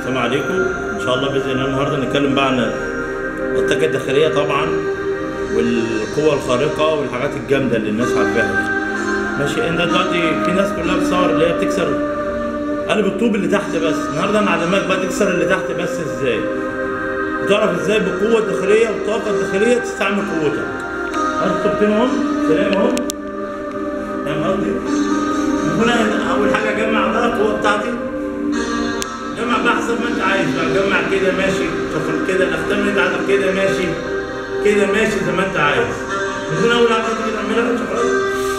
السلام عليكم ان شاء الله باذن الله النهارده نتكلم بقى عن الطاقه الداخليه طبعا والقوه الخارقه والحاجات الجامده اللي الناس عارفاها دي ماشي انت دلوقتي في ناس كلها بتصور اللي هي بتكسر قلب الطوب اللي تحت بس النهارده انا هعلمك بقى تكسر اللي تحت بس ازاي وتعرف ازاي بالقوه الداخليه والطاقه الداخليه تستعمل قوتك هات الطوبتين اهم سلام اهو فاهم قصدي؟ هنا اول حاجه اجمع بقى القوه بتاعتي جمع بقى حسب ما انت عايز بقى جمع كده ماشي شوف كده الاختام اللي انت عايزها كده ماشي كده ماشي زي ما انت عايز من هنا اول حاجه تيجي تعملها شوف خلاص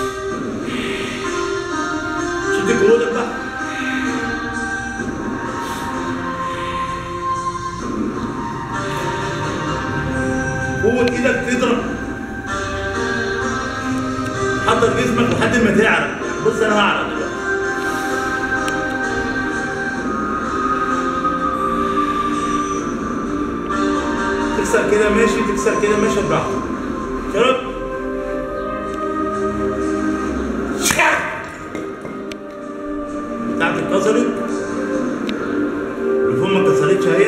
شد جهودك بقى قوة ايدك تضرب حضر جسمك لحد ما تعرق بص انا هعرق دلوقتي تكسر كده ماشي تكسر كده ماشي براحتك شرب بتاعتي اتكسرت الفم ما اتكسرتش اهي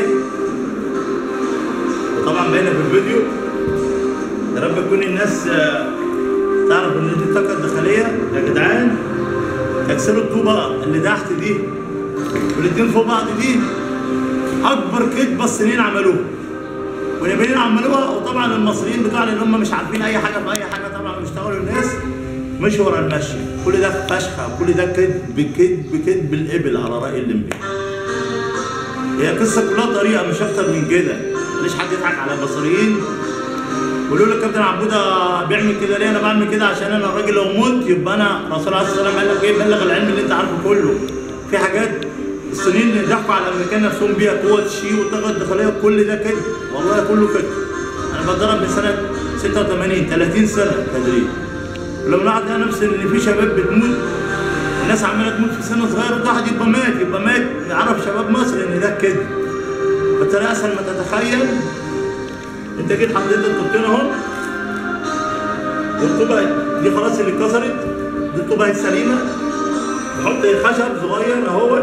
وطبعا باينه في الفيديو يا رب تكون الناس آه، تعرف ان دي الطاقه الداخليه يا جدعان اكسروا الطوبه اللي تحت دي والاتنين فوق بعض دي اكبر كذبه الصينيين عملوها واليابانيين عملوها وطبعا المصريين بتوعنا اللي هم مش عارفين اي حاجه في اي حاجه طبعا بيشتغلوا الناس مش ورا المشي كل ده فشخه كل ده كذب كذب كذب الابل على راي الليمبي هي قصه كلها طريقه مش اكتر من كده ليش حد يضحك على المصريين ويقولوا لك كابتن عبوده بيعمل كده ليه انا بعمل كده عشان انا الراجل لو مت يبقى انا الرسول عليه الصلاه والسلام قال لك ايه بلغ العلم اللي انت عارفه كله في حاجات الصينيين اللي ضحكوا على الامريكان نفسهم بيها قوه الشي والطاقه الداخليه كل ده كده والله كله كده انا بتدرب من سنه 86 30 سنه تدريب ولما الواحد لقى نفسه ان في شباب بتموت الناس عماله تموت في سن صغير وده واحد يبقى مات يبقى مات يعرف شباب مصر ان ده كده بالطريقه اسهل ما تتخيل انت جيت حطيت الطوبتين اهو والطوبه دي خلاص اللي اتكسرت دي الطوبه السليمه نحط خشب صغير اهوت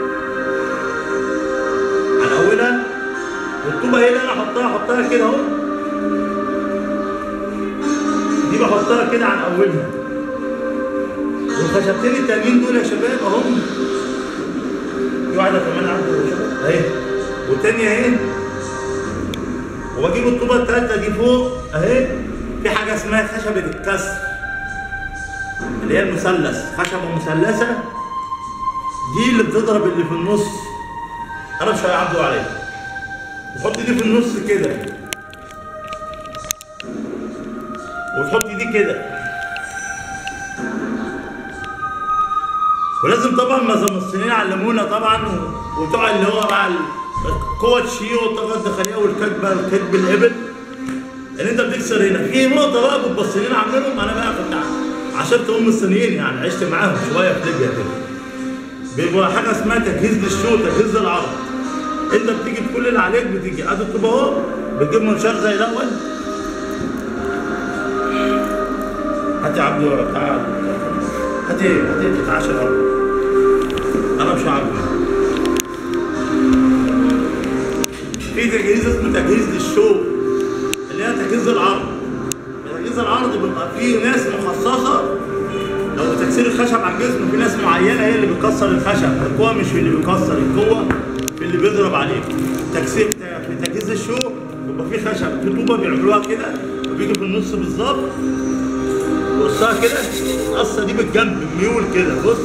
على اولها والطوبه هي اللي انا احطها احطها كده اهو دي بحطها كده عن اولها والخشبتين التانيين دول يا شباب اهم في واحده كمان عنده شباب اهي والتانيه اهي وبجيب الطوبه الثالثه دي فوق اهي في حاجه اسمها خشبه الكسر اللي هي المثلث خشبه مثلثه دي اللي بتضرب اللي في النص انا مش هيعدوا عليها وتحط دي في النص كده وتحط دي كده ولازم طبعا ما زي ما الصينيين علمونا طبعا و- وبتوع اللي هو بقى ال- قوة الشيء والطاقة الداخلية والكذبة الكذب الإبل ان انت بتكسر هنا في نقطة بقى بيبقى الصينيين عاملينهم انا بقى كنت عشرت ام الصينيين يعني عشت معاهم شوية في ليبيا كده بيبقى حاجة اسمها تجهيز للشو تجهيز للعرض انت بتيجي كل اللي عليك بتيجي ادي الطوبة اهو بتجيب منشار زي الاول هات يا عبدو تعال هات ايه هات ايه تتعشى انا مش عارف في تجهيز اسمه تجهيز للشو اللي هي تجهيز العرض تجهيز العرض بيبقى فيه ناس مخصصه لو تكسير الخشب على الجسم في ناس معينه هي اللي بتكسر الخشب القوه مش في اللي بيكسر القوه في اللي بيضرب عليك تكسير في تجهيز الشو بيبقى فيه خشب في طوبه بيعملوها كده وبيجي في النص بالظبط بصها كده القصه دي بالجنب ميول كده بص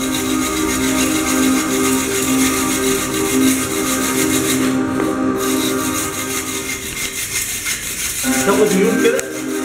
تاخد ميول كده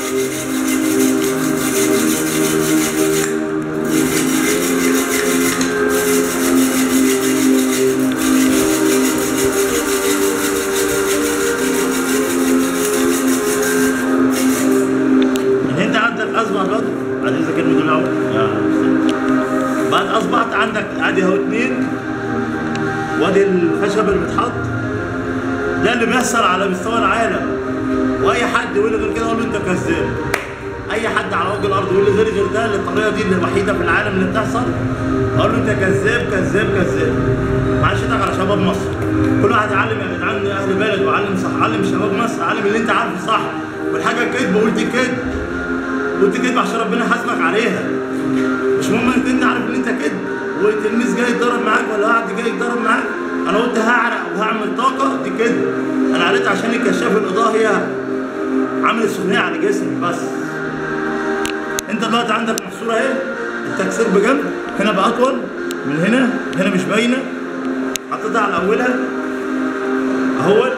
ان انت عندك اصبع برضه بعد اذا كلمه دول اهو يا أستاذ. بعد اصبعت عندك ادي اهو اتنين وادي الخشب اللي بيتحط ده اللي بيحصل على مستوى العالم واي حد يقول لي غير كده اقول له انت كذاب اي حد على وجه الارض يقول لي غير غير ده الطريقه دي اللي الوحيده في العالم اللي بتحصل اقول له انت كذاب كذاب كذاب معلش اضحك على شباب مصر واحد يعلم يا جدعان اهل بلد وعلم صح علم شباب مصر علم اللي انت عارفه صح والحاجه كذب قلت كذب قلت كذب عشان ربنا يحاسبك عليها مش مهم انت انت عارف ان انت كذب والتلميذ جاي يتدرب معاك ولا واحد جاي يتدرب معاك انا قلت هعرق وهعمل طاقه دي كذب انا قريت عشان الكشاف الاضاءه هي عملت ثنائي على جسمي بس انت دلوقتي عندك محصوره اهي التكسير بجنب هنا بقى اطول من هنا هنا مش باينه حطيتها على اولها اهو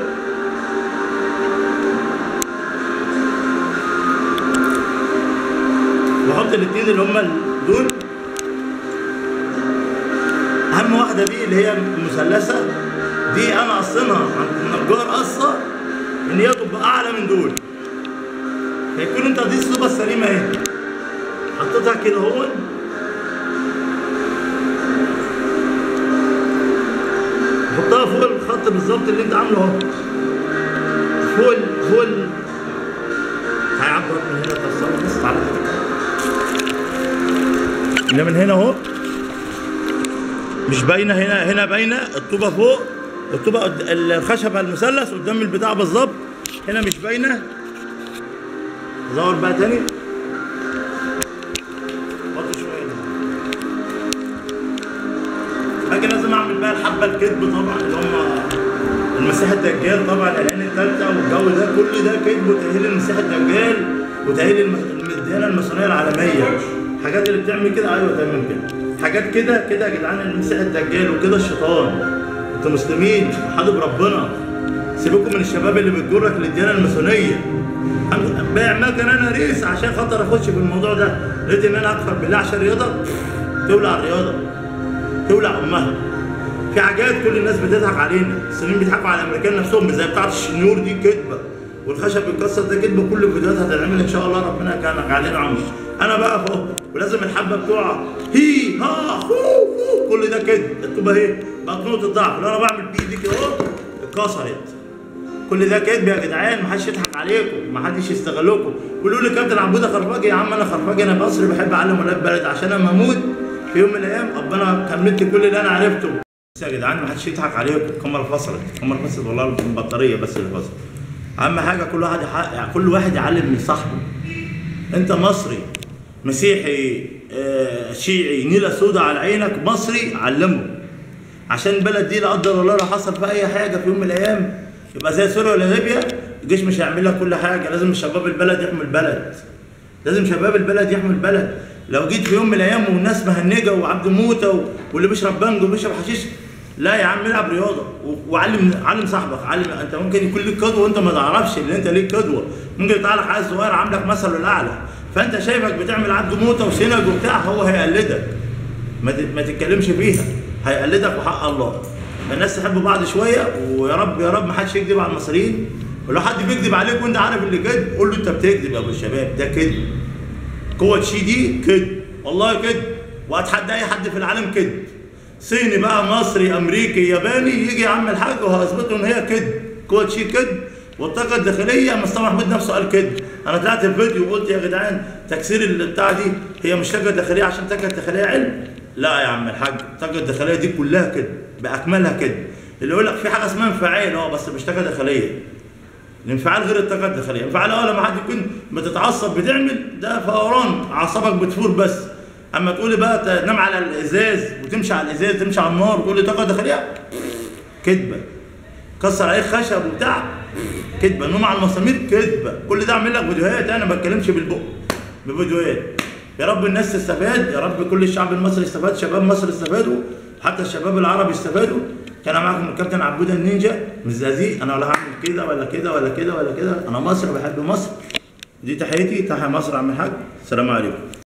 واحط الاثنين اللي هم دول اهم واحده دي اللي هي مثلثه دي انا قصنها عند النجار قصه ان هي تبقى اعلى من دول فيكون انت دي الصوبه السليمه اهي حطيتها كده اهو حطها فوق الخط بالظبط اللي انت عامله اهو فوق ال- فوق ال- هيعبر من هنا توصل بس تعالى اللي من هنا اهو مش باينه هنا هنا باينه الطوبه فوق الطوبه قد- الخشبه المثلث قدام البتاع بالظبط هنا مش باينه زور بقى تاني وطي شويه ده. باجي لازم اعمل بقى الحبه الكذب طبعا اللي هم المسيح الدجال طبعا العين الثالثه والجو ده كل ده كذب وتاهيل المسيح الدجال وتاهيل الم- الديانه الماسونيه العالميه الحاجات اللي بتعمل كده ايوه تمام كده حاجات كده كده يا جدعان المسيح الدجال وكده الشيطان انتوا مسلمين حاضر ربنا سيبكم من الشباب اللي بتجرك للديانه الماسونيه أنا بايع مكن انا ريس عشان خاطر اخش في الموضوع ده لقيت ان انا اكفر بالله عشان رياضه تولع الرياضه تولع امها في حاجات كل الناس بتضحك علينا الصينيين بيضحكوا على الامريكان نفسهم زي بتاعه الشنيور دي كذبه والخشب بيتكسر ده كذبه كل الفيديوهات هتتعمل ان شاء الله ربنا كان علينا عمر انا بقى فوق ولازم الحبه بتوع هي ها هو هو كل ده كذب الطوبه اهي بقت نقطه ضعف لو انا بعمل بايدي كده اهو اتكسرت كل ده كذب يا جدعان ما حدش يضحك عليكم ما حدش يستغلكم قولوا لي كابتن عبوده خرفاجي يا عم انا خرفاجي انا مصري بحب اعلم ولاد بلد عشان انا اموت في يوم من الايام ربنا كملت كل اللي انا عرفته بس يا جدعان ما حدش يضحك عليكم الكاميرا فصلت الكاميرا فصلت والله البطاريه بس اللي فصلت اهم حاجه كل واحد يحقق كل واحد يعلم من صاحبه انت مصري مسيحي آه، شيعي نيله سوداء على عينك مصري علمه عشان البلد دي لا قدر الله لو حصل فيها اي حاجه في يوم من الايام يبقى زي سوريا ولا ليبيا الجيش مش هيعمل لك كل حاجه لازم شباب البلد يحموا البلد لازم شباب البلد يحموا البلد لو جيت في يوم من الايام والناس مهنجه وعبد موته و- واللي بيشرب بانجو وبيشرب حشيش لا يا عم العب رياضه و- وعلم علم صاحبك علم انت ممكن يكون ليك قدوه وانت ما تعرفش ان انت ليك قدوه ممكن يطلع لك عيل صغير عاملك مثله الاعلى فانت شايفك بتعمل عبد موته وسنج وبتاع هو هيقلدك ما ت- ما تتكلمش فيها هيقلدك وحق الله الناس تحب بعض شويه ويا رب يا رب ما حدش يكذب على المصريين ولو حد بيكذب عليك وانت عارف اللي كذب قول له انت بتكذب يا ابو الشباب ده كذب قوة شي دي كذب والله كذب واتحدى اي حد في العالم كذب صيني بقى مصري امريكي ياباني يجي يا عم الحاج وهثبته ان هي كذب قوة شي كذب والطاقة الداخلية مصطفى محمود نفسه قال كذب انا طلعت في فيديو وقلت يا جدعان تكسير البتاع دي هي مش طاقة داخلية عشان طاقة داخلية علم لا يا عم الحاج الطاقة الداخلية دي كلها كذب باكملها كذب اللي يقول لك في حاجة اسمها انفعال اه بس مش طاقة داخلية الانفعال غير الطاقه الداخليه، الانفعال اه لما حد يكون بتتعصب بتعمل ده فوران اعصابك بتفور بس، اما تقولي بقى تنام على الازاز وتمشي على الازاز تمشي على النار وتقول لي طاقه داخليه كذبه كسر عليك خشب وبتاع كذبه نوم على المسامير كذبه كل ده اعمل لك فيديوهات انا ما بتكلمش بالبق بفيديوهات يا رب الناس تستفاد يا رب كل الشعب المصري يستفاد شباب مصر يستفادوا حتى الشباب العرب يستفادوا كان معكم الكابتن عبود النينجا مش زازي انا ولا هعمل كده ولا كده ولا كده ولا كده انا مصر بحب مصر دي تحيتي تحيا مصر عم الحاج السلام عليكم